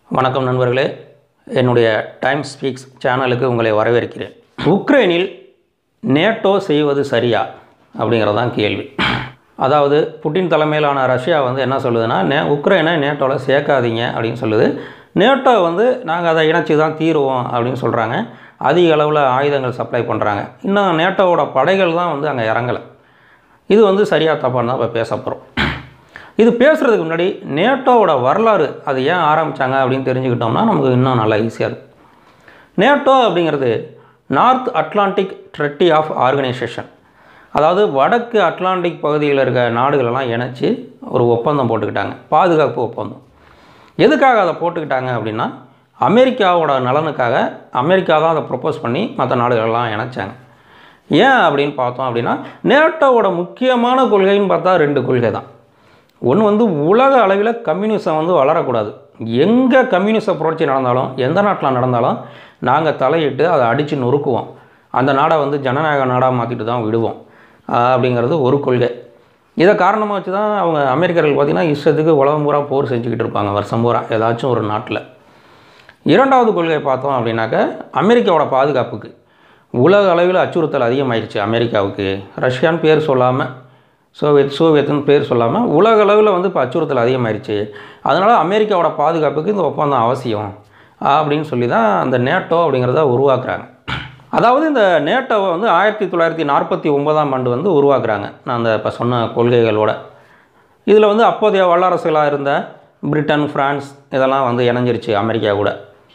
வணக்கம் நண்பர்களே என்னுடைய டைம் ஸ்பீக்ஸ் சேனலுக்கு உங்களை வரவேற்கிறேன் உக்ரைனில் நேட்டோ செய்வது சரியா அப்படிங்கிறது தான் கேள்வி அதாவது புட்டின் தலைமையிலான ரஷ்யா வந்து என்ன சொல்லுதுன்னா நே உக்ரைனை நேட்டோவில் சேர்க்காதீங்க அப்படின்னு சொல்லுது நேட்டோ வந்து நாங்கள் அதை இணைச்சி தான் தீருவோம் அப்படின்னு சொல்கிறாங்க அதிக அளவில் ஆயுதங்கள் சப்ளை பண்ணுறாங்க இன்னும் நேட்டோவோட படைகள் தான் வந்து அங்கே இறங்கலை இது வந்து சரியாக தப்பான்னு தான் இப்போ பேச போகிறோம் இது பேசுகிறதுக்கு முன்னாடி நேட்டோவோட வரலாறு அது ஏன் ஆரம்பித்தாங்க அப்படின்னு தெரிஞ்சுக்கிட்டோம்னா நமக்கு இன்னும் நல்லா ஈஸியாக இருக்கும் நேட்டோ அப்படிங்கிறது North Atlantic treaty of organisation அதாவது வடக்கு அட்லாண்டிக் பகுதியில் இருக்க நாடுகளெல்லாம் இணைச்சி ஒரு ஒப்பந்தம் போட்டுக்கிட்டாங்க பாதுகாப்பு ஒப்பந்தம் எதுக்காக அதை போட்டுக்கிட்டாங்க அப்படின்னா அமெரிக்காவோட நலனுக்காக அமெரிக்கா தான் அதை ப்ரொப்போஸ் பண்ணி மற்ற நாடுகளெல்லாம் இணைச்சாங்க ஏன் அப்படின்னு பார்த்தோம் அப்படின்னா நேட்டோவோட முக்கியமான கொள்கைன்னு பார்த்தா ரெண்டு கொள்கை தான் ஒன்று வந்து உலக அளவில் கம்யூனிசம் வந்து வளரக்கூடாது எங்கே கம்யூனிச புரட்சி நடந்தாலும் எந்த நாட்டில் நடந்தாலும் நாங்கள் தலையிட்டு அதை அடித்து நொறுக்குவோம் அந்த நாடை வந்து ஜனநாயக நாடாக மாற்றிட்டு தான் விடுவோம் ஆஹ் அப்படிங்கிறது ஒரு கொள்கை இதை காரணமாக வச்சு தான் அவங்க அமெரிக்கர்கள் பார்த்திங்கன்னா இஷ்டத்துக்கு உலகம் பூரா போர் செஞ்சுக்கிட்டு இருப்பாங்க வருஷம் பூரா ஏதாச்சும் ஒரு நாட்டில் இரண்டாவது கொள்கை பார்த்தோம் அப்படின்னாக்க அமெரிக்காவோட பாதுகாப்புக்கு உலக அளவில் அச்சுறுத்தல் அதிகமாயிருச்சு அமெரிக்காவுக்கு ரஷ்யான்னு பேர் சொல்லாமல் சோவியத் சோவியத்துன்னு பேர் சொல்லாமல் உலக அளவில் வந்து இப்போ அச்சுறுத்தல் அதிகமாயிருச்சு அதனால் அமெரிக்காவோட பாதுகாப்புக்கு இந்த ஒப்பந்தம் அவசியம் அப்படின்னு சொல்லி தான் அந்த நேட்டோ அப்படிங்கிறத உருவாக்குறாங்க அதாவது இந்த நேட்டோவை வந்து ஆயிரத்தி தொள்ளாயிரத்தி நாற்பத்தி ஒன்பதாம் ஆண்டு வந்து உருவாக்குறாங்க நான் அந்த இப்போ சொன்ன கொள்கைகளோட இதில் வந்து அப்போதைய வல்லரசுகளாக இருந்த பிரிட்டன் ஃப்ரான்ஸ் இதெல்லாம் வந்து இணைஞ்சிருச்சு அமெரிக்கா கூட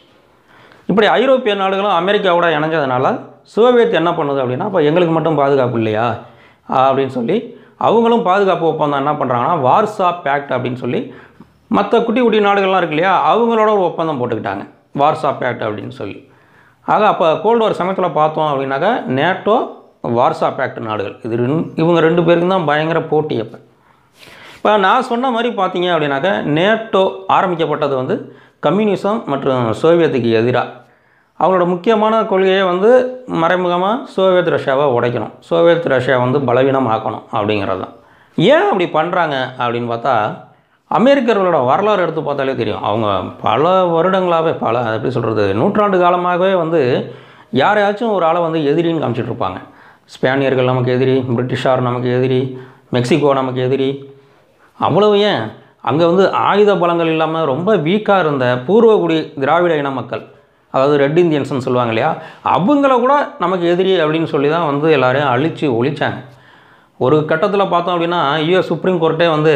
இப்படி ஐரோப்பிய நாடுகளும் அமெரிக்காவோட இணைஞ்சதுனால சோவியத் என்ன பண்ணுது அப்படின்னா இப்போ எங்களுக்கு மட்டும் பாதுகாப்பு இல்லையா அப்படின்னு சொல்லி அவங்களும் பாதுகாப்பு ஒப்பந்தம் என்ன பண்ணுறாங்கன்னா வார்சா பேக்ட் அப்படின்னு சொல்லி மற்ற குட்டி குட்டி நாடுகள்லாம் இருக்கு இல்லையா அவங்களோட ஒரு ஒப்பந்தம் போட்டுக்கிட்டாங்க வார்சா பேக்ட் அப்படின்னு சொல்லி ஆக அப்போ கோல்டு வார் சமயத்தில் பார்த்தோம் அப்படின்னாக்கா நேட்டோ வார்சா பேக்ட் நாடுகள் இது ரெண்டு இவங்க ரெண்டு பேருக்கும் தான் பயங்கர போட்டி அப்போ இப்போ நான் சொன்ன மாதிரி பார்த்தீங்க அப்படின்னாக்கா நேட்டோ ஆரம்பிக்கப்பட்டது வந்து கம்யூனிசம் மற்றும் சோவியத்துக்கு எதிராக அவங்களோட முக்கியமான கொள்கையை வந்து மறைமுகமாக சோவியத் ரஷ்யாவை உடைக்கணும் சோவியத் ரஷ்யா வந்து பலவீனமாக்கணும் அப்படிங்கிறது தான் ஏன் அப்படி பண்ணுறாங்க அப்படின்னு பார்த்தா அமெரிக்கர்களோட வரலாறு எடுத்து பார்த்தாலே தெரியும் அவங்க பல வருடங்களாகவே பல எப்படி சொல்கிறது நூற்றாண்டு காலமாகவே வந்து யாரையாச்சும் ஒரு ஆளை வந்து எதிரின்னு காமிச்சிட்டு இருப்பாங்க ஸ்பானியர்கள் நமக்கு எதிரி பிரிட்டிஷார் நமக்கு எதிரி மெக்சிகோ நமக்கு எதிரி அவ்வளவு ஏன் அங்கே வந்து ஆயுத பலங்கள் இல்லாமல் ரொம்ப வீக்காக இருந்த பூர்வகுடி திராவிட இன மக்கள் அதாவது ரெட் இந்தியன்ஸ்னு சொல்லுவாங்க இல்லையா அவங்கள கூட நமக்கு எதிரி அப்படின்னு சொல்லி தான் வந்து எல்லாரையும் அழித்து ஒழிச்சாங்க ஒரு கட்டத்தில் பார்த்தோம் அப்படின்னா யூஎஸ் சுப்ரீம் கோர்ட்டே வந்து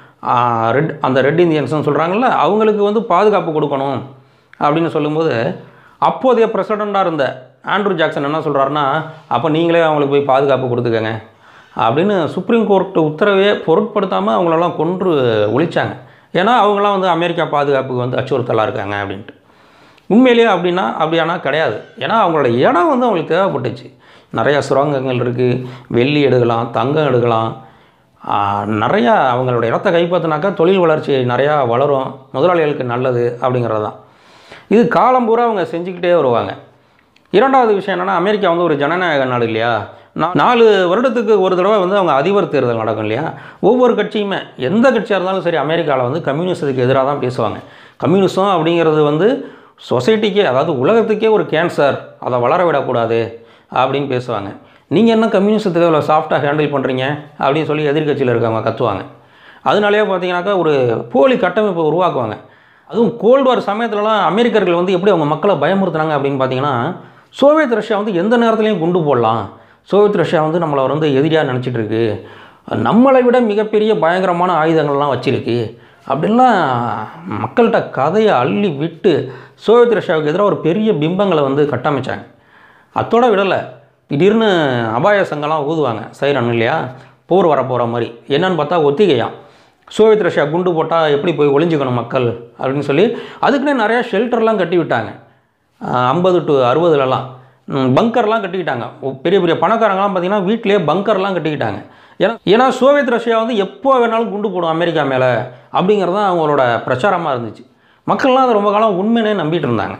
ரெட் அந்த ரெட் இந்தியன்ஸ்னு சொல்கிறாங்கல்ல அவங்களுக்கு வந்து பாதுகாப்பு கொடுக்கணும் அப்படின்னு சொல்லும்போது அப்போதைய பிரசிடெண்ட்டாக இருந்த ஆண்ட்ரூ ஜாக்சன் என்ன சொல்கிறாருன்னா அப்போ நீங்களே அவங்களுக்கு போய் பாதுகாப்பு கொடுத்துக்கங்க அப்படின்னு சுப்ரீம் கோர்ட் உத்தரவே பொருட்படுத்தாமல் அவங்களெல்லாம் கொன்று ஒழிச்சாங்க ஏன்னா அவங்களாம் வந்து அமெரிக்கா பாதுகாப்புக்கு வந்து அச்சுறுத்தலாக இருக்காங்க அப்படின்ட்டு உண்மையிலேயே அப்படின்னா அப்படியானா கிடையாது ஏன்னா அவங்களோட இடம் வந்து அவங்களுக்கு தேவைப்பட்டுச்சு நிறையா சுரங்கங்கள் இருக்குது வெள்ளி எடுக்கலாம் தங்கம் எடுக்கலாம் ஆஹ், நிறையா அவங்களோட இடத்த கைப்பற்றினாக்கா தொழில் வளர்ச்சி நிறையா வளரும் முதலாளிகளுக்கு நல்லது அப்படிங்கிறது தான் இது காலம் பூரா அவங்க செஞ்சுக்கிட்டே வருவாங்க இரண்டாவது விஷயம் என்னென்னா அமெரிக்கா வந்து ஒரு ஜனநாயக நாடு இல்லையா நா- நாலு வருடத்துக்கு ஒரு தடவை வந்து அவங்க அதிபர் தேர்தல் நடக்கும் இல்லையா ஒவ்வொரு கட்சியுமே எந்த கட்சியாக இருந்தாலும் சரி அமெரிக்காவில் வந்து கம்யூனிசத்துக்கு எதிராக தான் பேசுவாங்க கம்யூனிசம் அப்படிங்கிறது வந்து சொசைட்டிக்கே அதாவது உலகத்துக்கே ஒரு கேன்சர் அதை வளர விடக்கூடாது அப்படின்னு பேசுவாங்க நீங்கள் என்ன கம்யூனிசத்துக்கு அவ்வளோ சாஃப்டாக ஹேண்டில் பண்ணுறீங்க அப்படின்னு சொல்லி எதிர்க்கட்சியில் இருக்கவங்க கத்துவாங்க அதனாலேயே பார்த்தீங்கன்னாக்கா ஒரு போலி கட்டமைப்பை உருவாக்குவாங்க அதுவும் கோல்டு வார் சமயத்துலலாம் அமெரிக்கர்கள் வந்து எப்படி அவங்க மக்களை பயமுறுத்துனாங்க அப்படின்னு பார்த்தீங்கன்னா சோவியத் ரஷ்யா வந்து எந்த நேரத்துலையும் குண்டு போடலாம் சோவியத் ரஷ்யா வந்து நம்மளை வந்து எதிரியாக நினச்சிட்டு இருக்கு நம்மளை விட மிகப்பெரிய பயங்கரமான ஆயுதங்கள்லாம் வச்சிருக்கு அப்படின்லாம் மக்கள்கிட்ட கதையை அள்ளி விட்டு சோவியத் ரஷ்யாவுக்கு எதிராக ஒரு பெரிய பிம்பங்களை வந்து கட்டமைச்சாங்க அத்தோட விடலை திடீர்னு அபாய சங்கம்லாம் ஊதுவாங்க சைரன் இல்லையா போர் வரப்போகிற மாதிரி என்னன்னு பார்த்தா ஒத்திகையாம் சோவியத் ரஷ்யா குண்டு போட்டால் எப்படி போய் ஒளிஞ்சுக்கணும் மக்கள் அப்படின்னு சொல்லி அதுக்குன்னே நிறையா ஷெல்டர்லாம் கட்டி விட்டாங்க ஐம்பது டு அறுபதுலலாம் பங்கர்லாம் கட்டிக்கிட்டாங்க ஒ- பெரிய பெரிய பணக்காரங்களாம் பார்த்தீங்கன்னா வீட்டிலேயே பங்கர்லாம் கட்டிக்கிட்டாங்க ஏன்னா ஏன்னா சோவியத் ரஷ்யா வந்து எப்போ வேணாலும் குண்டு போடும் அமெரிக்கா மேலே அப்படிங்கிறது தான் அவங்களோட பிரச்சாரமாக இருந்துச்சு மக்கள்லாம் அதை ரொம்ப காலம் உண்மையினே நம்பிட்டு இருந்தாங்க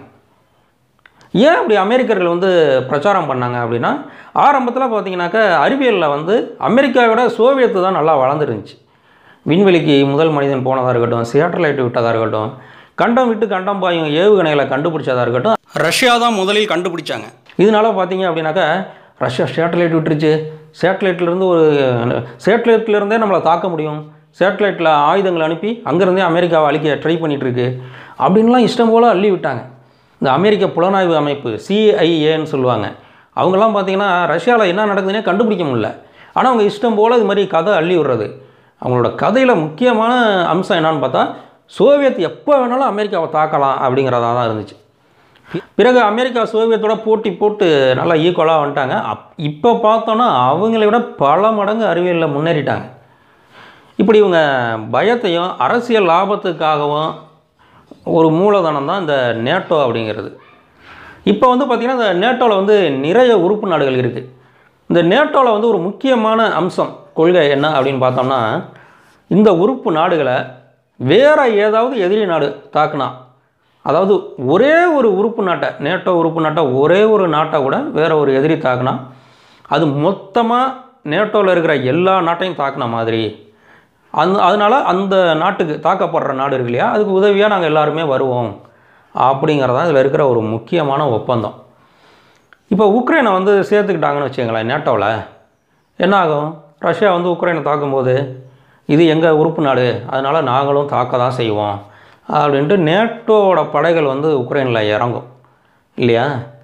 ஏன் அப்படி அமெரிக்கர்கள் வந்து பிரச்சாரம் பண்ணாங்க அப்படின்னா ஆரம்பத்தில் பார்த்தீங்கன்னாக்கா அறிவியலில் வந்து அமெரிக்காவை விட சோவியத்து தான் நல்லா வளர்ந்துருந்துச்சு விண்வெளிக்கு முதல் மனிதன் போனதாக இருக்கட்டும் சேட்டலைட் விட்டதாக இருக்கட்டும் கண்டம் விட்டு கண்டம் பாயும் ஏவுகணைகளை கண்டுபிடிச்சதா இருக்கட்டும் ரஷ்யா தான் முதலில் கண்டுபிடிச்சாங்க இதனால பார்த்தீங்க அப்படின்னாக்கா ரஷ்யா சேட்டலைட் விட்டுருச்சு சேட்டலைட்லேருந்து ஒரு சேட்டலைட்லேருந்தே நம்மளை தாக்க முடியும் சேட்டலைட்டில் ஆயுதங்கள் அனுப்பி அங்கேருந்தே அமெரிக்காவை அழிக்க ட்ரை பண்ணிகிட்ருக்கு அப்படின்லாம் இஷ்டம் போல் அள்ளி விட்டாங்க இந்த அமெரிக்க புலனாய்வு அமைப்பு சிஐஏன்னு சொல்லுவாங்க அவங்கெல்லாம் பார்த்தீங்கன்னா ரஷ்யாவில் என்ன நடக்குதுன்னே கண்டுபிடிக்க முடியல ஆனால் அவங்க இஷ்டம் போல் இது மாதிரி கதை அள்ளி விடுறது அவங்களோட கதையில் முக்கியமான அம்சம் என்னன்னு பார்த்தா சோவியத் எப்போ வேணாலும் அமெரிக்காவை தாக்கலாம் அப்படிங்கிறதா தான் இருந்துச்சு பிறகு அமெரிக்கா சோவியத்தோட போட்டி போட்டு நல்லா ஈக்குவலாக வந்துட்டாங்க அப் இப்போ பார்த்தோன்னா அவங்களை விட பல மடங்கு அறிவியலில் முன்னேறிட்டாங்க இப்படி இவங்க பயத்தையும் அரசியல் லாபத்துக்காகவும் ஒரு மூலதனம் தான் இந்த நேட்டோ அப்படிங்கிறது இப்போ வந்து பார்த்திங்கன்னா இந்த நேட்டோவில் வந்து நிறைய உறுப்பு நாடுகள் இருக்குது இந்த நேட்டோவில் வந்து ஒரு முக்கியமான அம்சம் கொள்கை என்ன அப்படின்னு பார்த்தோம்னா இந்த உறுப்பு நாடுகளை வேறு ஏதாவது எதிரி நாடு தாக்குனா அதாவது ஒரே ஒரு உறுப்பு நாட்டை நேட்டோ உறுப்பு நாட்டை ஒரே ஒரு நாட்டை கூட வேறு ஒரு எதிரி தாக்குனா அது மொத்தமாக நேட்டோவில் இருக்கிற எல்லா நாட்டையும் தாக்குன மாதிரி அந்த அதனால் அந்த நாட்டுக்கு தாக்கப்படுற நாடு இருக்கு இல்லையா அதுக்கு உதவியாக நாங்கள் எல்லாருமே வருவோம் அப்படிங்கிறதான் இதில் இருக்கிற ஒரு முக்கியமான ஒப்பந்தம் இப்போ உக்ரைனை வந்து சேர்த்துக்கிட்டாங்கன்னு வச்சுங்களேன் நேட்டோவில் என்ன ஆகும் ரஷ்யா வந்து உக்ரைனை தாக்கும்போது இது எங்கள் உறுப்பு நாடு அதனால் நாங்களும் தாக்க தான் செய்வோம் அப்படின்ட்டு நேட்டோவோட படைகள் வந்து உக்ரைனில் இறங்கும் இல்லையா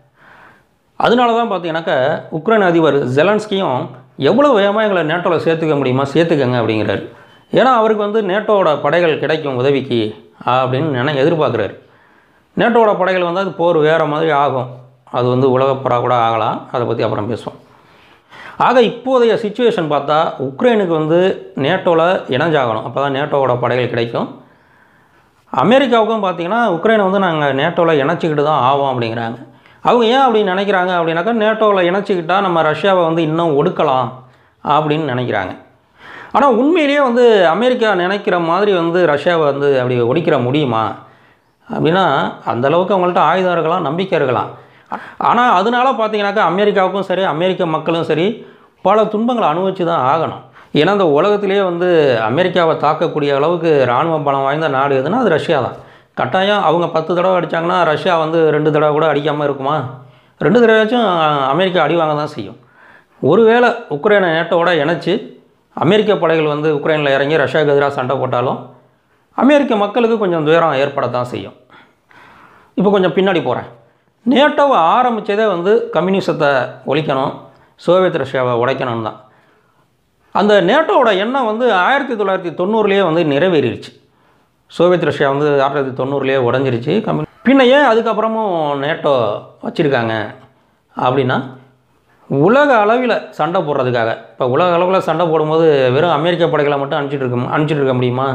அதனால தான் பார்த்தீங்கன்னாக்கா உக்ரைன் அதிபர் ஜெலன்ஸ்கியும் எவ்வளோ வேகமாக எங்களை நேட்டோவில் சேர்த்துக்க முடியுமா சேர்த்துக்கங்க அப்படிங்கிறாரு ஏன்னா அவருக்கு வந்து நேட்டோவோட படைகள் கிடைக்கும் உதவிக்கு அப்படின்னு நினை எதிர்பார்க்குறாரு நேட்டோவோட படைகள் வந்து அது போர் வேறு மாதிரி ஆகும் அது வந்து உலகப்போரா கூட ஆகலாம் அதை பற்றி அப்புறம் பேசுவோம் ஆக இப்போதைய சுச்சுவேஷன் பார்த்தா உக்ரைனுக்கு வந்து நேட்டோவில் இணைஞ்சாகணும் அப்போ தான் நேட்டோவோட படைகள் கிடைக்கும் அமெரிக்காவுக்கும் பார்த்தீங்கன்னா உக்ரைனை வந்து நாங்கள் நேட்டோவில் இணைச்சிக்கிட்டு தான் ஆவோம் அப்படிங்கிறாங்க அவங்க ஏன் அப்படி நினைக்கிறாங்க அப்படின்னாக்கா நேட்டோவில் இணைச்சிக்கிட்டால் நம்ம ரஷ்யாவை வந்து இன்னும் ஒடுக்கலாம் அப்படின்னு நினைக்கிறாங்க ஆனால் உண்மையிலேயே வந்து அமெரிக்கா நினைக்கிற மாதிரி வந்து ரஷ்யாவை வந்து அப்படி ஒடிக்கிற முடியுமா அப்படின்னா அந்தளவுக்கு அவங்கள்ட்ட ஆயுதம் இருக்கலாம் நம்பிக்கை இருக்கலாம் ஆனால் அதனால பார்த்தீங்கன்னாக்கா அமெரிக்காவுக்கும் சரி அமெரிக்க மக்களும் சரி பல துன்பங்களை அனுபவிச்சு தான் ஆகணும் ஏன்னா இந்த உலகத்திலேயே வந்து அமெரிக்காவை தாக்கக்கூடிய அளவுக்கு இராணுவ பலம் வாய்ந்த நாடு எதுனா அது ரஷ்யா தான் கட்டாயம் அவங்க பத்து தடவை அடித்தாங்கன்னா ரஷ்யா வந்து ரெண்டு தடவை கூட அடிக்காமல் இருக்குமா ரெண்டு தடவையாச்சும் அமெரிக்கா அடி வாங்க தான் செய்யும் ஒருவேளை உக்ரைனை நேட்டோட இணைச்சி அமெரிக்க படைகள் வந்து உக்ரைனில் இறங்கி ரஷ்யாவுக்கு எதிராக சண்டை போட்டாலும் அமெரிக்க மக்களுக்கு கொஞ்சம் துயரம் ஏற்படத்தான் செய்யும் இப்போ கொஞ்சம் பின்னாடி போகிறேன் நேட்டோவை ஆரம்பித்ததே வந்து கம்யூனிசத்தை ஒழிக்கணும் சோவியத் ரஷ்யாவை உடைக்கணும் தான் அந்த நேட்டோவோட எண்ணம் வந்து ஆயிரத்தி தொள்ளாயிரத்தி தொண்ணூறுலேயே வந்து நிறைவேறிடுச்சு சோவியத் ரஷ்யா வந்து ஆயிரத்தி தொள்ளாயிரத்தி தொண்ணூறுலேயே உடஞ்சிருச்சு கம்யூனி பின்ன ஏன் அதுக்கப்புறமும் நேட்டோ வச்சுருக்காங்க அப்படின்னா உலக அளவில் சண்டை போடுறதுக்காக இப்போ உலக அளவில் சண்டை போடும்போது வெறும் அமெரிக்க படைகளை மட்டும் அனுப்பிச்சிட்டு இருக்க அனுப்பிச்சிட்டு இருக்க முடியுமா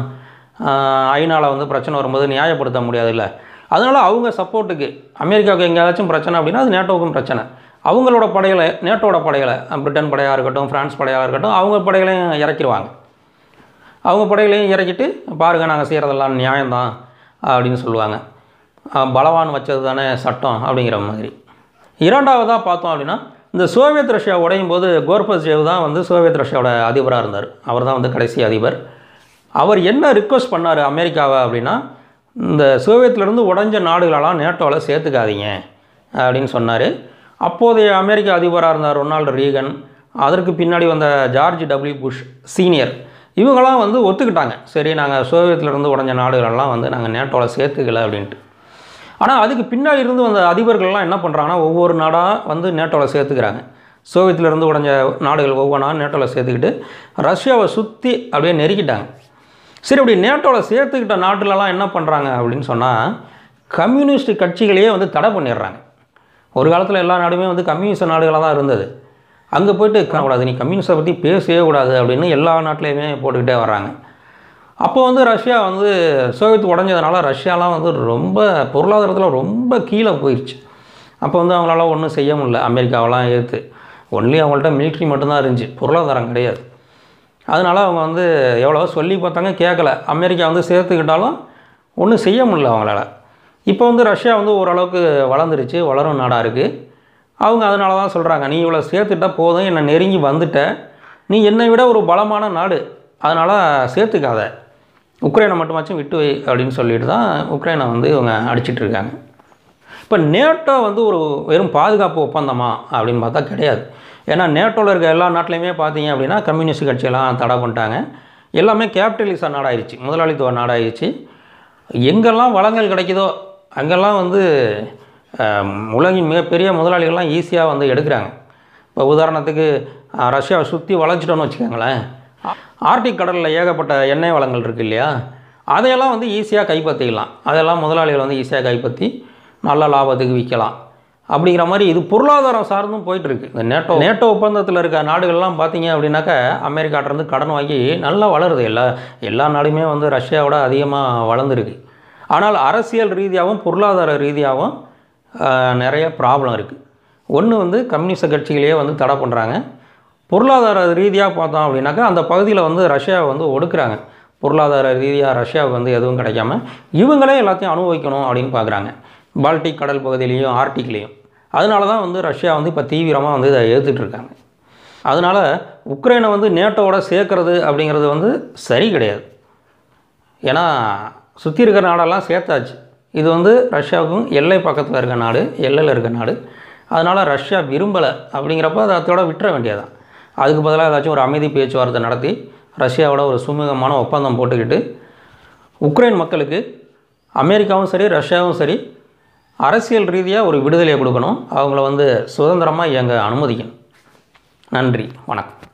ஐநாவில் வந்து பிரச்சனை வரும்போது நியாயப்படுத்த முடியாதுல்ல அதனால் அவங்க சப்போர்ட்டுக்கு அமெரிக்காவுக்கு எங்கேயாச்சும் பிரச்சனை அப்படின்னா அது நேட்டோவுக்கும் பிரச்சனை அவங்களோட படைகளை நேட்டோட படைகளை பிரிட்டன் படையாக இருக்கட்டும் ஃப்ரான்ஸ் படையாக இருக்கட்டும் அவங்க படைகளையும் இறக்கிடுவாங்க அவங்க படைகளையும் இறக்கிட்டு பாருங்கள் நாங்கள் செய்கிறதெல்லாம் நியாயம்தான் அப்படின்னு சொல்லுவாங்க பலவான் வச்சது தானே சட்டம் அப்படிங்கிற மாதிரி இரண்டாவதாக பார்த்தோம் அப்படின்னா இந்த சோவியத் ரஷ்யா உடையும் போது கோர்பச்சேவ் தான் வந்து சோவியத் ரஷ்யாவோட அதிபராக இருந்தார் அவர் தான் வந்து கடைசி அதிபர் அவர் என்ன ரிக்வஸ்ட் பண்ணார் அமெரிக்காவை அப்படின்னா இந்த சோவியத்திலேருந்து உடைஞ்ச நாடுகளெல்லாம் நேட்டோவில் சேர்த்துக்காதீங்க அப்படின்னு சொன்னார் அப்போதைய அமெரிக்க அதிபராக இருந்தார் ரொனால்டு ரீகன் அதற்கு பின்னாடி வந்த ஜார்ஜ் டபிள்யூ புஷ் சீனியர் இவங்களாம் வந்து ஒத்துக்கிட்டாங்க சரி நாங்கள் சோவியத்திலேருந்து உடஞ்ச நாடுகளெல்லாம் வந்து நாங்கள் நேட்டோவில் சேர்த்துக்கல அப்படின்ட்டு ஆனால் அதுக்கு பின்னாடி இருந்து வந்த அதிபர்கள்லாம் என்ன பண்ணுறாங்கன்னா ஒவ்வொரு நாடாக வந்து நேட்டோவில் சேர்த்துக்கிறாங்க சோவியத்திலேருந்து உடஞ்ச நாடுகள் ஒவ்வொன்றா நேட்டோவில் சேர்த்துக்கிட்டு ரஷ்யாவை சுற்றி அப்படியே நெருக்கிட்டாங்க சரி அப்படி நேட்டோவில் சேர்த்துக்கிட்ட நாட்டிலலாம் என்ன பண்ணுறாங்க அப்படின்னு சொன்னால் கம்யூனிஸ்ட் கட்சிகளையே வந்து தடை பண்ணிடுறாங்க ஒரு காலத்தில் எல்லா நாடுமே வந்து கம்யூனிஸ்ட் நாடுகளாக தான் இருந்தது அங்கே போயிட்டு கூடாது நீ கம்யூனிஸ்ட்டை பற்றி பேசவே கூடாது அப்படின்னு எல்லா நாட்டிலையுமே போட்டுக்கிட்டே வர்றாங்க அப்போ வந்து ரஷ்யா வந்து சோவியத் உடஞ்சதுனால ரஷ்யாலாம் வந்து ரொம்ப பொருளாதாரத்தில் ரொம்ப கீழே போயிடுச்சு அப்போ வந்து அவங்களால ஒன்றும் செய்ய முடியல அமெரிக்காவெல்லாம் ஏற்று ஒன்லி அவங்கள்ட்ட மிலிட்ரி மட்டும்தான் இருந்துச்சு பொருளாதாரம் கிடையாது அதனால் அவங்க வந்து எவ்வளோ சொல்லி பார்த்தாங்க கேட்கல அமெரிக்கா வந்து சேர்த்துக்கிட்டாலும் ஒன்றும் செய்ய முடியல அவங்களால இப்போ வந்து ரஷ்யா வந்து ஓரளவுக்கு வளர்ந்துருச்சு வளரும் நாடாக இருக்குது அவங்க அதனால தான் சொல்கிறாங்க நீ இவ்வளோ சேர்த்துட்டா போதும் என்னை நெருங்கி வந்துட்ட நீ என்னை விட ஒரு பலமான நாடு அதனால் சேர்த்துக்காத உக்ரைனை மட்டுமாச்சும் விட்டு வை அப்படின்னு சொல்லிட்டு தான் உக்ரைனை வந்து இவங்க அடிச்சிட்டு இருக்காங்க இப்போ நேட்டோ வந்து ஒரு வெறும் பாதுகாப்பு ஒப்பந்தமா அப்படின்னு பார்த்தா கிடையாது ஏன்னா நேட்டோவில் இருக்க எல்லா நாட்டிலையுமே பார்த்தீங்க அப்படின்னா கம்யூனிஸ்ட் கட்சியெல்லாம் தடை பண்ணிட்டாங்க எல்லாமே கேபிட்டலிச நாடாயிருச்சு முதலாளித்துவ நாடாயிருச்சு எங்கெல்லாம் வளங்கள் கிடைக்குதோ அங்கெல்லாம் வந்து அஹ், உலகின் மிகப்பெரிய முதலாளிகள்லாம் ஈஸியாக வந்து எடுக்கிறாங்க இப்போ உதாரணத்துக்கு அஹ், ரஷ்யாவை சுற்றி வளைச்சிட்டோன்னு வச்சுக்கோங்களேன் ஆர்டிக் கடலில் ஏகப்பட்ட எண்ணெய் வளங்கள் இருக்குது இல்லையா அதையெல்லாம் வந்து ஈஸியாக கைப்பற்றிக்கலாம் அதெல்லாம் முதலாளிகள் வந்து ஈஸியாக கைப்பற்றி நல்ல லாபத்துக்கு விற்கலாம் அப்படிங்கிற மாதிரி இது பொருளாதாரம் சார்ந்தும் போயிட்டுருக்கு இந்த நேட்டோ நேட்டோ ஒப்பந்தத்தில் இருக்க நாடுகள்லாம் பார்த்தீங்க அப்படின்னாக்கா அமெரிக்காட்டிலேருந்து கடன் வாங்கி நல்லா வளருது எல்லா எல்லா நாடுமே வந்து ரஷ்யாவோட அதிகமாக வளர்ந்துருக்கு ஆனால் அரசியல் ரீதியாகவும் பொருளாதார ரீதியாகவும் ஆஹ், நிறைய ப்ராப்ளம் இருக்குது ஒன்று வந்து கம்யூனிஸ்ட் கட்சிகளையே வந்து தடை பண்ணுறாங்க பொருளாதார ரீதியாக பார்த்தோம் அப்படின்னாக்கா அந்த பகுதியில் வந்து ரஷ்யாவை வந்து ஒடுக்குறாங்க பொருளாதார ரீதியாக ரஷ்யாவுக்கு வந்து எதுவும் கிடைக்காம இவங்களே எல்லாத்தையும் அனுபவிக்கணும் அப்படின்னு பார்க்குறாங்க பால்டிக் கடல் பகுதியிலையும் ஆர்டிக்லேயும் அதனால தான் வந்து ரஷ்யா வந்து இப்போ தீவிரமாக வந்து இதை எதிர்த்துட்டு இருக்காங்க அதனால் உக்ரைனை வந்து நேட்டோவோட சேர்க்கறது அப்படிங்கிறது வந்து சரி கிடையாது ஏன்னா சுற்றி இருக்கிற நாடெல்லாம் சேர்த்தாச்சு இது வந்து ரஷ்யாவுக்கும் எல்லை பக்கத்தில் இருக்க நாடு எல்லையில் இருக்க நாடு அதனால் ரஷ்யா விரும்பலை அப்படிங்கிறப்ப அதை அதோட விட்டுற வேண்டியதான் அதுக்கு பதிலாக ஏதாச்சும் ஒரு அமைதி பேச்சுவார்த்தை நடத்தி ரஷ்யாவோட ஒரு சுமூகமான ஒப்பந்தம் போட்டுக்கிட்டு உக்ரைன் மக்களுக்கு அமெரிக்காவும் சரி ரஷ்யாவும் சரி அரசியல் ரீதியாக ஒரு விடுதலையை கொடுக்கணும் அவங்கள வந்து சுதந்திரமாக இயங்க அனுமதிக்கணும் நன்றி வணக்கம்